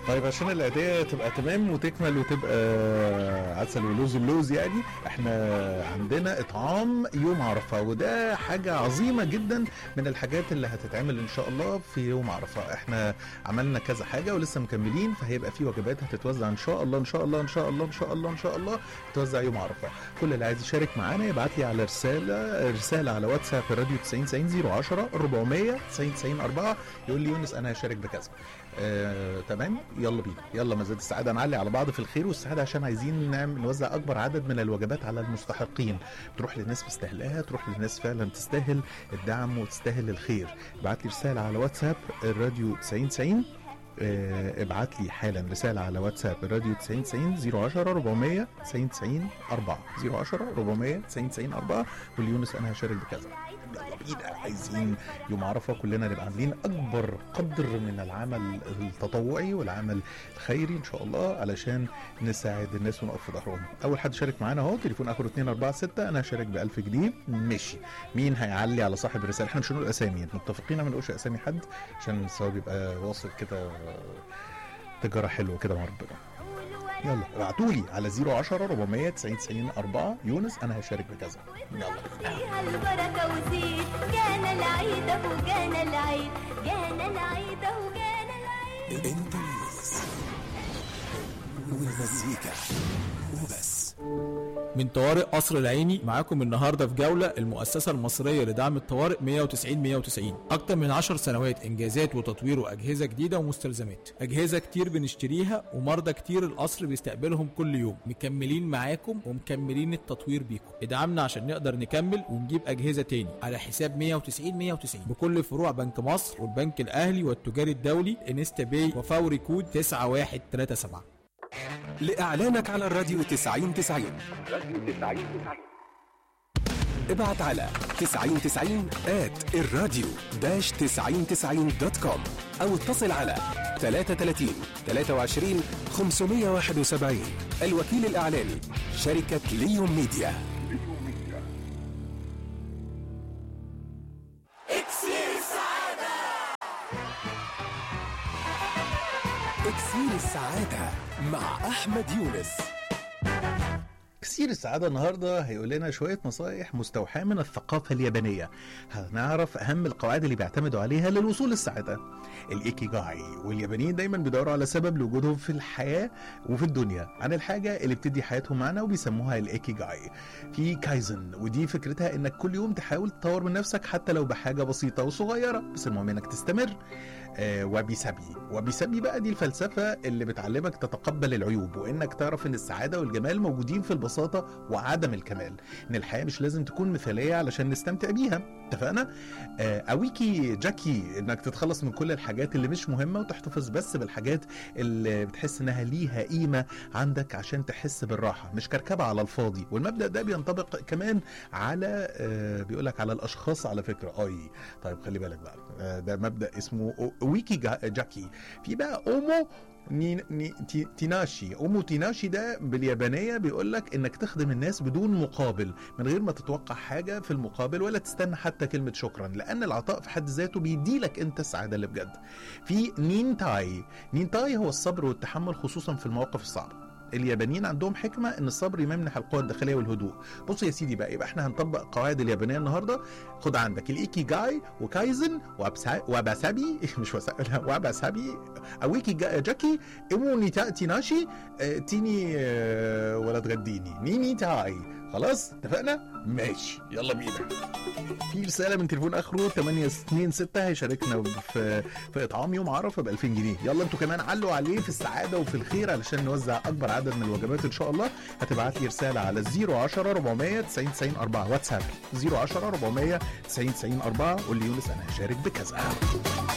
طيب عشان العيدية تبقى تمام وتكمل وتبقى عسل ولوز اللوز يعني احنا عندنا اطعام يوم عرفة وده حاجة عظيمة جدا من الحاجات اللي هتتعمل ان شاء الله في يوم عرفة احنا عملنا كذا حاجة ولسه مكملين فهيبقى في وجبات هتتوزع ان شاء الله ان شاء الله ان شاء الله ان شاء الله ان شاء الله هتوزع يوم عرفة كل اللي عايز يشارك معانا يبعت لي على رسالة رسالة على واتساب الراديو 90 90 010 400 90 90 4 يقول لي يونس انا هشارك بكذا آه، تمام يلا بينا يلا مزاد السعاده نعلي على بعض في الخير والسعاده عشان عايزين نعمل نوزع اكبر عدد من الوجبات على المستحقين تروح للناس مستاهلاها تروح للناس فعلا تستاهل الدعم وتستاهل الخير ابعت لي رساله على واتساب الراديو 90 90 آه، ابعت لي حالا رساله على واتساب الراديو 90 90 010 400 90 90 4 010 400 90 90 4 واليونس انا هشارك بكذا يلا بينا عايزين يوم عرفه كلنا نبقى عاملين اكبر قدر من العمل التطوعي والعمل الخيري ان شاء الله علشان نساعد الناس ونقف في ظهرهم اول حد شارك معانا اهو تليفون اخره 246 انا هشارك ب 1000 جنيه ماشي مين هيعلي على صاحب الرساله احنا مش هنقول اسامي متفقين ما نقولش اسامي حد عشان الثواب يبقى واصل كده تجاره حلوه كده مع ربنا يلا ابعتوا لي على 010 400 90 90 4 يونس انا هشارك بكذا يلا بينا فيها البركة وزيد جانا العيد اهو جانا العيد جانا العيد اهو جانا العيد انت يونس والمزيكا وبس من طوارئ قصر العيني معاكم النهارده في جوله المؤسسه المصريه لدعم الطوارئ 190 190 اكتر من 10 سنوات انجازات وتطوير واجهزه جديده ومستلزمات اجهزه كتير بنشتريها ومرضى كتير القصر بيستقبلهم كل يوم مكملين معاكم ومكملين التطوير بيكم ادعمنا عشان نقدر نكمل ونجيب اجهزه تاني على حساب 190 190 بكل فروع بنك مصر والبنك الاهلي والتجاري الدولي انستا باي وفوري كود 9137 لإعلانك على الراديو 90 90 ابعت على 90 90 at الراديو داش 90 90 دوت كوم أو اتصل على 33 23 571 الوكيل الإعلاني شركة ليون ميديا اكسير السعادة مع أحمد يونس كثير السعادة النهاردة هيقول لنا شوية نصائح مستوحاة من الثقافة اليابانية هنعرف أهم القواعد اللي بيعتمدوا عليها للوصول للسعادة الإيكي جاي واليابانيين دايما بيدوروا على سبب لوجودهم في الحياة وفي الدنيا عن الحاجة اللي بتدي حياتهم معنى وبيسموها الإيكي جاي في كايزن ودي فكرتها إنك كل يوم تحاول تطور من نفسك حتى لو بحاجة بسيطة وصغيرة بس المهم إنك تستمر آه، وبيسابي وبيسابي بقى دي الفلسفة اللي بتعلمك تتقبل العيوب وانك تعرف ان السعادة والجمال موجودين في البساطة وعدم الكمال ان الحياة مش لازم تكون مثالية علشان نستمتع بيها اتفقنا آه، اويكي جاكي انك تتخلص من كل الحاجات اللي مش مهمة وتحتفظ بس بالحاجات اللي بتحس انها ليها قيمة عندك عشان تحس بالراحة مش كركبة على الفاضي والمبدأ ده بينطبق كمان على آه، بيقولك على الاشخاص على فكرة اي طيب خلي بالك بقى آه، ده مبدأ اسمه أو- ويكي جا- جاكي في بقى اومو ني ني تي تيناشي اومو تيناشي ده باليابانيه بيقول لك انك تخدم الناس بدون مقابل من غير ما تتوقع حاجه في المقابل ولا تستنى حتى كلمه شكرا لان العطاء في حد ذاته بيديلك انت السعاده اللي بجد في نينتاي نينتاي هو الصبر والتحمل خصوصا في المواقف الصعبه اليابانيين عندهم حكمه ان الصبر يمنح القوه الداخليه والهدوء بص يا سيدي بقى يبقى احنا هنطبق قواعد اليابانيه النهارده خد عندك الايكي جاي وكايزن وابسا- واباسابي مش وسا... لا واباسابي اويكي جا... جاكي ايمو نيتا تيناشي اه تيني اه ولا تغديني نيني تاي خلاص اتفقنا ماشي يلا بينا في رساله من تليفون اخره 826 هيشاركنا في في اطعام يوم عرفه ب 2000 جنيه يلا انتوا كمان علوا عليه في السعاده وفي الخير علشان نوزع اكبر عدد من الوجبات ان شاء الله هتبعت لي رساله على 010 400 90 90 4 واتساب 010 400 90 90 4 قول لي يونس انا هشارك بكذا